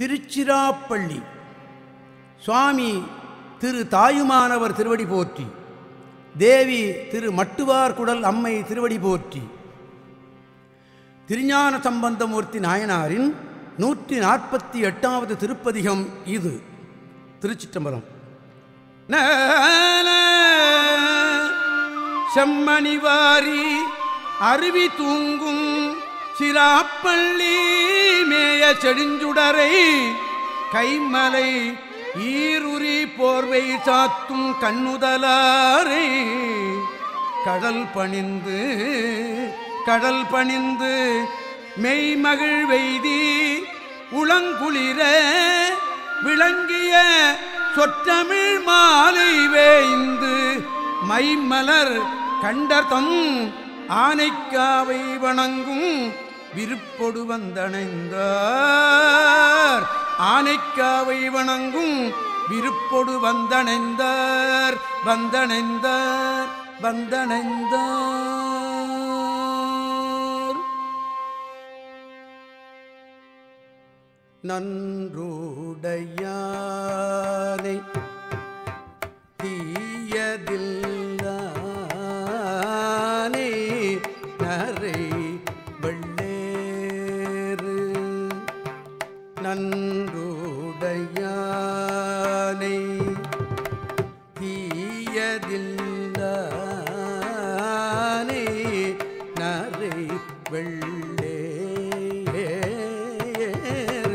திருச்சிராப்பள்ளி சுவாமி திரு தாயுமானவர் திருவடி போற்றி தேவி திரு மட்டுவார்குடல் அம்மை திருவடி போற்றி திருஞான சம்பந்தமூர்த்தி நாயனாரின் நூற்றி நாற்பத்தி எட்டாவது திருப்பதிகம் இது திருச்சிற்றம்பலம் செம்மணிவாரி அருவி தூங்கும் சிராப்பள்ளி மேய செடுஞ்சுடரை கைமலை ஈருரி போர்வை சாத்தும் கண்ணுதலாரை கடல் பணிந்து கடல் பணிந்து மெய்மகிழ் வெய்தி உளங்குளிர விளங்கிய சொற்றமிழ் மாலை வேய்ந்து மைமலர் கண்டதம் ஆனைக்காவை வணங்கும் விருப்பொடு வந்தணைந்தார் ஆனைக்காவை வணங்கும் விருப்பொடு வந்தணைந்தார் வந்தணைந்தார் வந்தணைந்தார் நன்றுடையானை தீயதில்லானே நரை வெள்ளேறு நன்றுடையானை தீயதில்லானே நரை வெள்ளேறு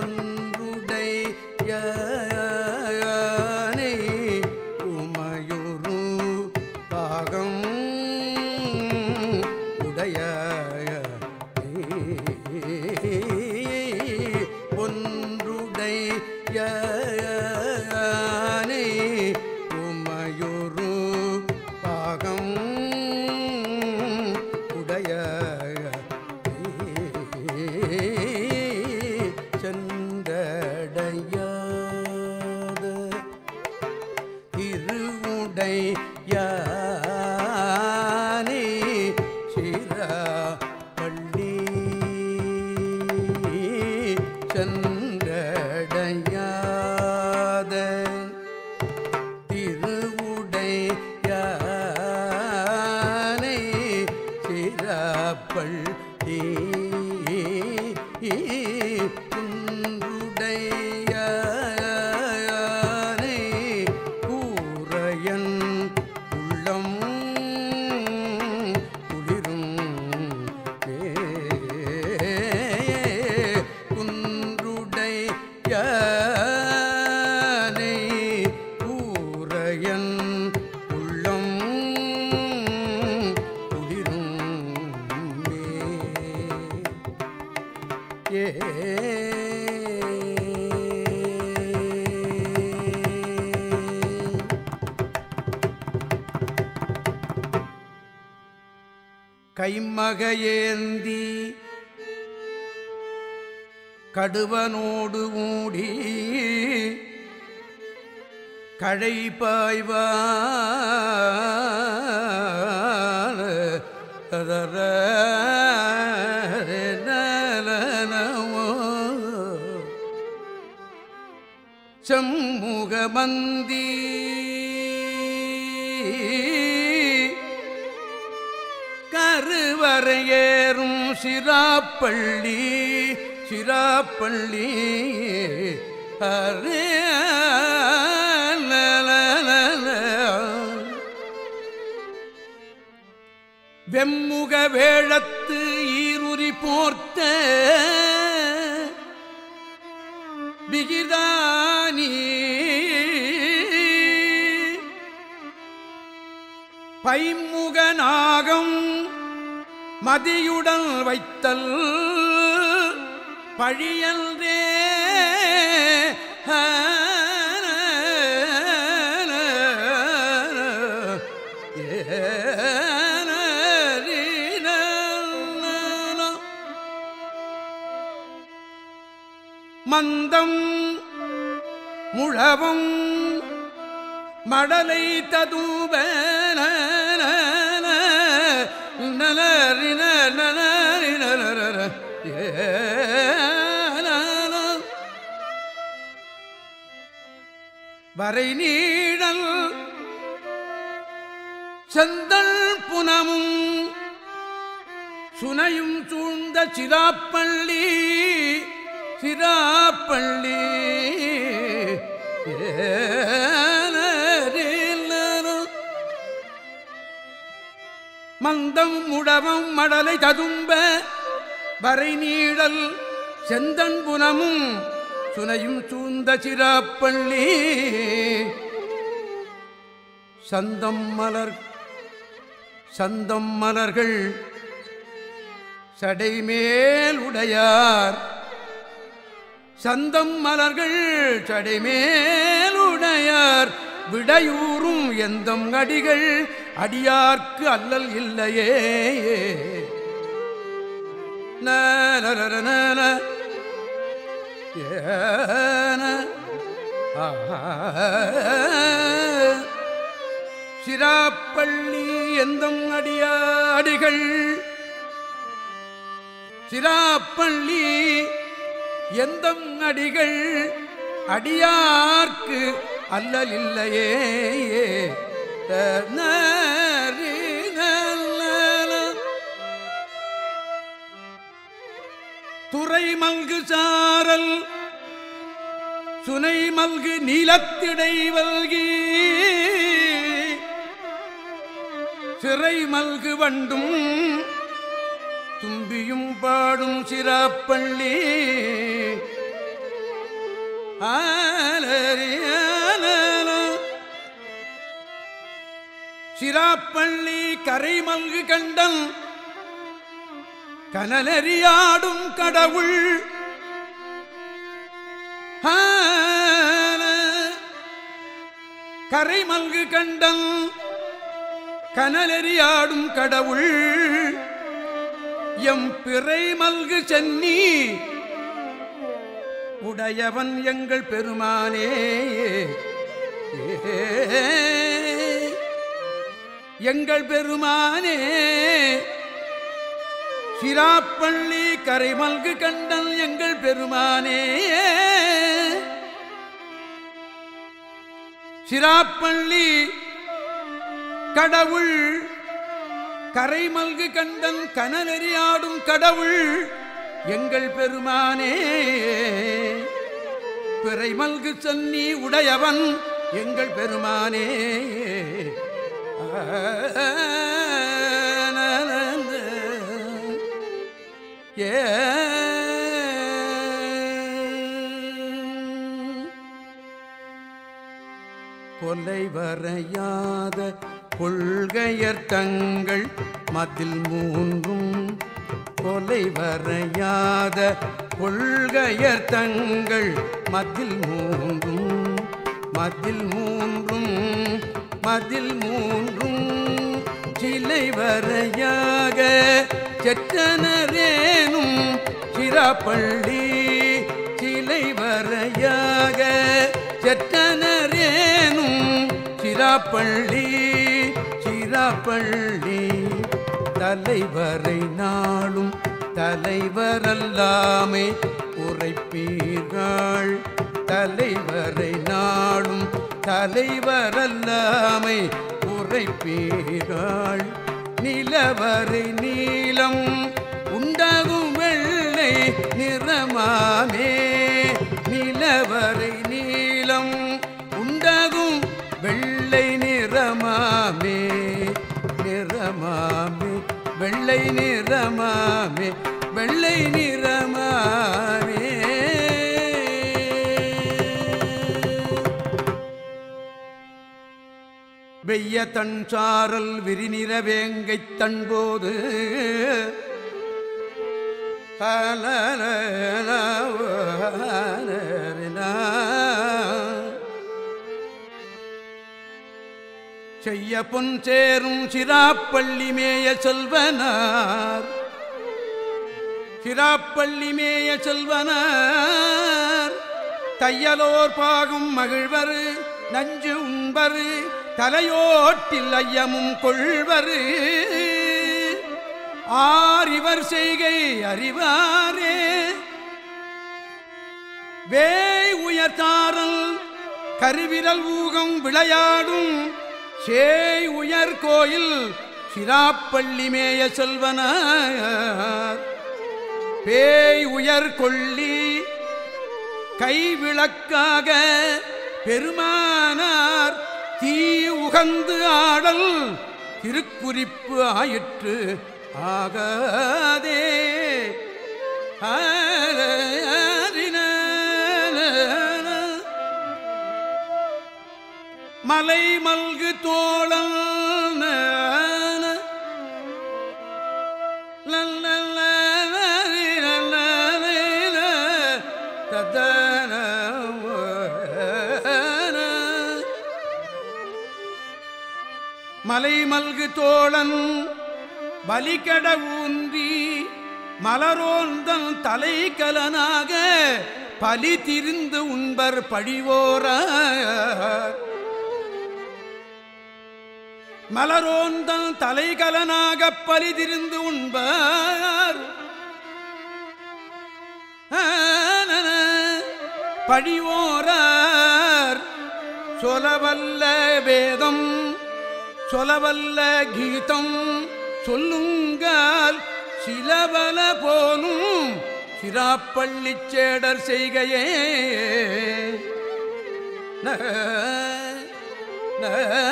ஒன்றுடையானை உமையொரு பாகம் உடைய ஒன்றுடையானை உமையொரு பாகம் உடைய சென்றடையாத திருவுடையானே சிராப்பள்ளி சென்றடையாத திருவுடையானே சிராப்பள்ளி குன்றுடையானே கூரையன் உள்ளம் குளிரும் குன்றுடையானே கூரையன் உள்ளம் குளிரும் ஏ கைமகையேந்தி கடுவனோடு ஊடி கழை பாய்வா செம்முகமந்தி கருவறையேறும் சிராப்பள்ளி சிராப்பள்ளி அரே வெம்முக வேழத்து ஈருரி போர்த்த பிகிதானி பைமுக நாகம் மதியுடன் வைத்தல் பழியன்றே மந்தம் முழவும் மடலை ததூப நலரின நலரின ஏ வரை நீழல் செந்தல் புனமும் சுனையும் சூழ்ந்த சிராப்பள்ளி சிராப்பள்ளி மந்தம் முடவம் மடலை ததும்ப வரை நீழல் செந்தன் புனமும் சுனையும் சூழ்ந்த சிராப்பள்ளி சந்தம் மலர் சந்தம் மலர்கள் சடைமேல் உடையார் சந்தம் மலர்கள் சடைமேல் உடையார் விடையூறும் எந்தம் அடிகள் அடியார்க்கு அல்லல் இல்லையே நரரரன. ஏன. ஆஹா. சிராப்பள்ளி எந்தம் அடியாடிகள் சிராப்பள்ளி எந்தம் அடிகள் அடியார்க்கு அல்லல் இல்லையே நரி நல்ல. துறை மல்கு சாரல் சுனை மல்கு நீலத்திடை வல்கி சிறை மல்கு வண்டும் தும்பியும் பாடும் சிராப்பள்ளி ஆலரி ஆலலோ. சிராப்பள்ளி கரை மல்கு கண்டன் கனலெறியாடும் கடவுள் ஆல. கரை மல்கு கண்டன் கனலெறியாடும் கடவுள் எம் பிறை மல்கு சென்னி உடையவன் எங்கள் பெருமானே எங்கள் பெருமானே சிராப்பள்ளி கரைமல்கு கண்டன் எங்கள் பெருமானே சிராப்பள்ளி கடவுள் கரைமல்கு கண்டன் கனலெறியாடும் கடவுள் எங்கள் பெருமானே பிறைமல்கு சன்னி உடையவன் எங்கள் பெருமானே ஏ கொலை வரையாத கொள்கையர் தங்கள் மதில் மூன்றும் கொலை வரையாத கொள்கையர் தங்கள் மதில் மூன்றும் மதில் மூன்றும் மதில் மூன்றும் சிலை வரையாக செற்றனரேனும் சிராப்பள்ளி சிலை வரையாக செற்றனரேனும் சிராப்பள்ளி சிராப்பள்ளி தலைவரை நாளும் தலைவரல்லாமே உரைப்பீர்கள் தலைவரை நாளும் தலைவரல்லாமை உரைப்பீர்கள் நிலவரை நீளம் உண்டாகும் வெள்ளை நிறமாமே நிலவரை நீளம் உண்டாகும் வெள்ளை நிறமாமே நிறமாமே வெள்ளை நிறமாமே வெள்ளை நிறமாமே வெய்ய தன் சாரல் விரிநிற வேங்கைத் தன்போது செய்ய பொன் சேரும் சிராப்பள்ளி மேய செல்வனார் சிராப்பள்ளி மேய செல்வனார் தையலோர் பாகும் மகிழ்வரு நஞ்சு உண்பரு தலையோட்டில் ஐயமும் கொள்வரு ஆர் இவர் செய்கை அறிவாரே வேய் உயர்த்தாரல் கருவிரல் ஊகம் விளையாடும் சேய் உயர் கோயில் சிராப்பள்ளி மேய செல்வனார் பேய் உயர் கொள்ளி கைவிளக்காக பெருமானார் தீ உகந்து ஆடல் திருக்குறிப்பு ஆயிற்று ஆகாதே மலை மல்கு தோழன் மலை மல்கு தோழன் பலிகட ஊன்றி மலரோந்தன் தலைக்கலனாக பலி திரிந்து உண்பர் பழிவோர மலரோந்தன் தலைகலனாக பலி திரிந்து உண்பர் பழிவோரார் சொலவல்ல வேதம் சொலவல்ல கீதம் சொல்லுங்கால் சிலவல போலும் சிராப்பள்ளி சேடர் செய்கையே ந, ந,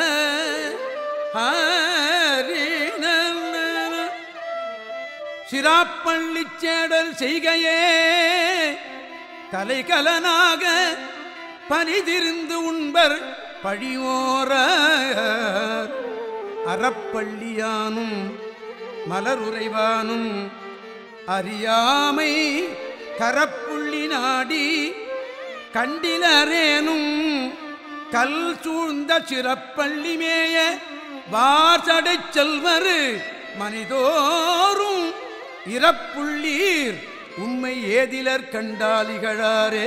ஹரி, ந, ந, ந. சிராப்பள்ளி சேடல் செய்கையே தலைகலனாக பனிதிருந்து உண்பர் பழியோர அறப்பள்ளியானும் மலருறைவானும் அறியாமை கரப்புள்ளி நாடி கண்டிலரேனும் கல் சூழ்ந்த சிறப்பள்ளி மேய வாசடைச் செல்வர் மனிதோறும் இறப்புள்ளீர் உண்மை ஏதிலர் கண்டாலிகழாரே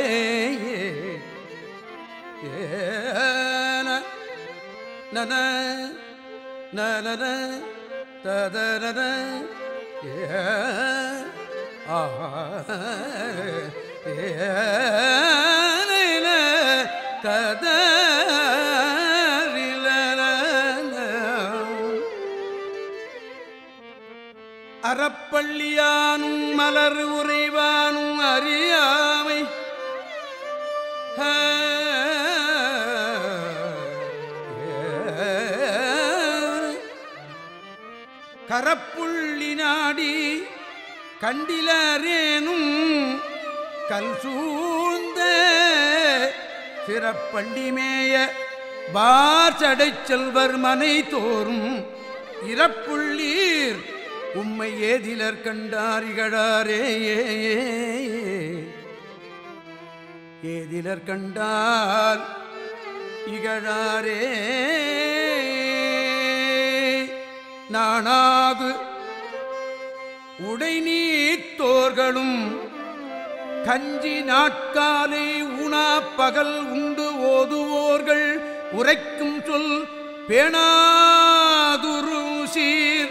ஏன நன நன ததரன ஏ ஆ ஏன கதரிலன அறப்பள்ளியானும் மலர் உறைவானும் அறியாமை கரப்புள்ளி நாடி கண்டிலரேனும் கல் சூழ்ந்த சிறப்பள்ளி மேய வாசடைச் செல்வர் மனை தோறும் இறப்புள்ளீர் உம்மை ஏதிலர் கண்டாரிகழாரே ஏதிலர் கண்டார் இகழாரே நாணாது உடைநீத்தோர்களும் கஞ்சி நாட்காலை உணா பகல் உண்டு ஓதுவோர்கள் உரைக்கும் சொல் பேணாதுரு சீர்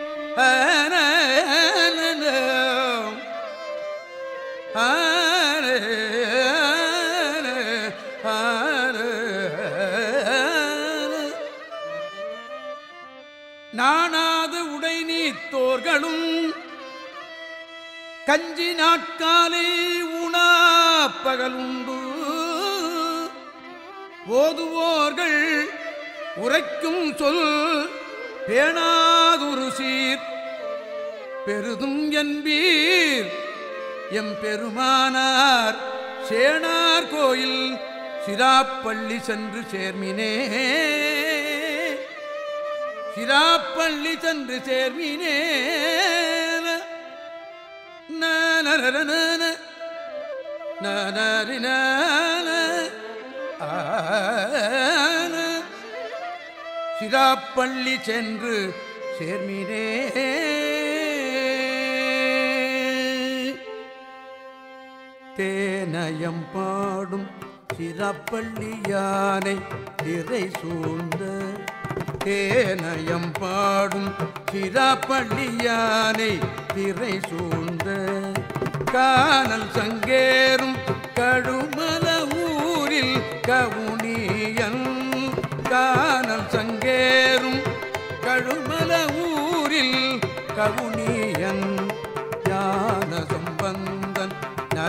நாணாது உடை நீத்தோர்களும் கஞ்சி நாட்காலே உணா பகலுண்டு ஓதுவோர்கள் உரைக்கும் சொல் பேணாதுரு சீர் பெருதும் என்பீர் எம் பெருமானார் சேனார் கோயில் சிராப்பள்ளி சென்று சேர்மினே சிராப்பள்ளி சென்று சேர்மினே நரன நரின சிராப்பள்ளி சென்று சேர்மினே தேனயம் பாடும் சிறப்பள்ளி யானை திரை சூழ்ந்த தேனயம் பாடும் சிறப்பள்ளி யானை திரை சூழ்ந்த காணல் சங்கேறும் கழுமல ஊரில் கவுனி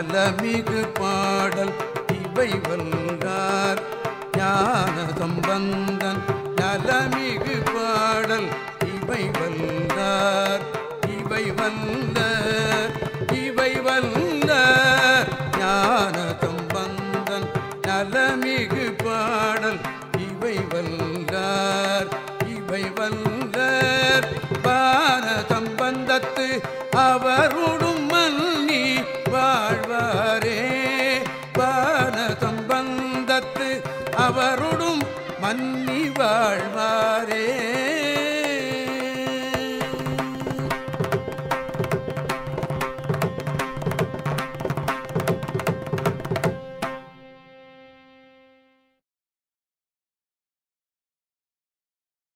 நலமிகு பாடல் இவை வல்லார் ஞான சம்பந்தன் நலமிகு பாடல் இவை வல்லார் இவை வந்த